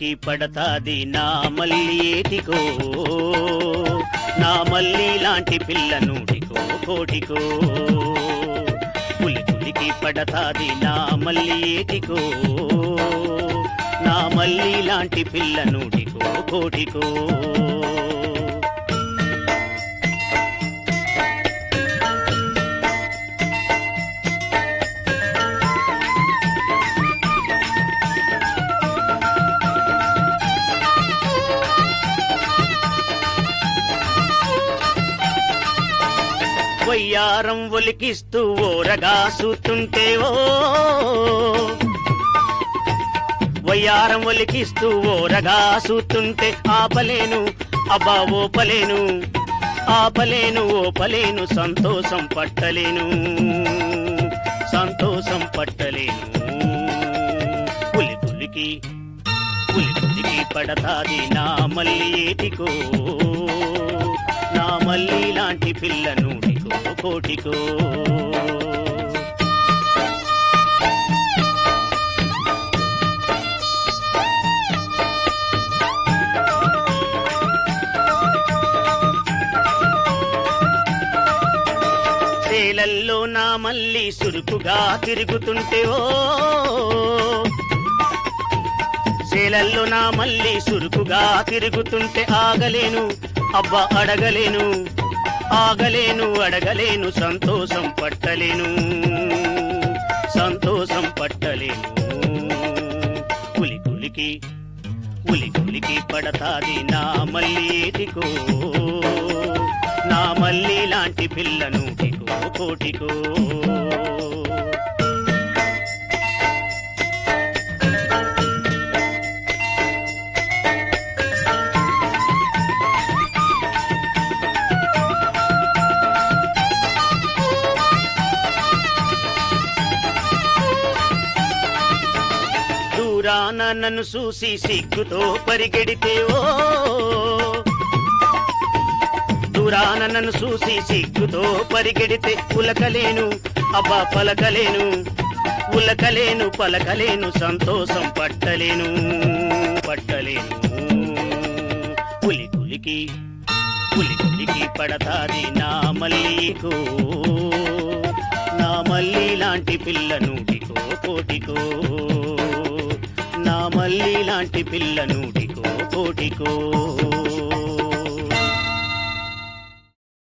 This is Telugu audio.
పులికి పడతాది నా మల్లి ఏటికో నా మల్లి లాంటి పిల్ల నూటికో కోటికో పులి పులికి పడతాది నా మల్లి ఏటికో నా మల్లి లాంటి పిల్ల నూటికో కోటికో వయ్యారం ఒలికిస్తూ ఓరగా సూతుంటే ఓ వయ్యారం ఒలికిస్తూ ఓరగా సూతుంటే ఆపలేను అబ్బా ఓపలేను ఆపలేను ఓపలేను సంతోషం పట్టలేను సంతోషం పట్టలేను పులి పులికి పులి పులికి పడతాది నా మల్లి ఏటికో నా మల్లి లాంటి పిల్ల నూటికో కోటికో సేలల్లో నా మల్లి సురుకుగా తిరుగుతుంటే ఓ సేలల్లో నా మల్లి సురుకుగా తిరుగుతుంటే ఆగలేను అబ్బా అడగలేను ఆగలేను అడగలేను సంతోషం పట్టలేను సంతోషం పట్టలేను పులి పులికి పులి పులికి పడతాది నా మల్లి ఏటికో నా మల్లి లాంటి పిల్ల నూటికో కోటికో దూరాన నన్ను చూసి సిగ్గుతో పరిగెడితే ఓ దూరాన నన్ను చూసి సిగ్గుతో పరిగెడితే ఉలకలేను అబ్బా పలకలేను ఉలకలేను పలకలేను సంతోషం పట్టలేను పట్టలేను పులి పులికి పులి పులికి పడతాది నా మల్లికో నా మల్లి లాంటి పిల్ల నూటికో కోటికో నా మల్లి లాంటి పిల్ల నూటికో కోటికో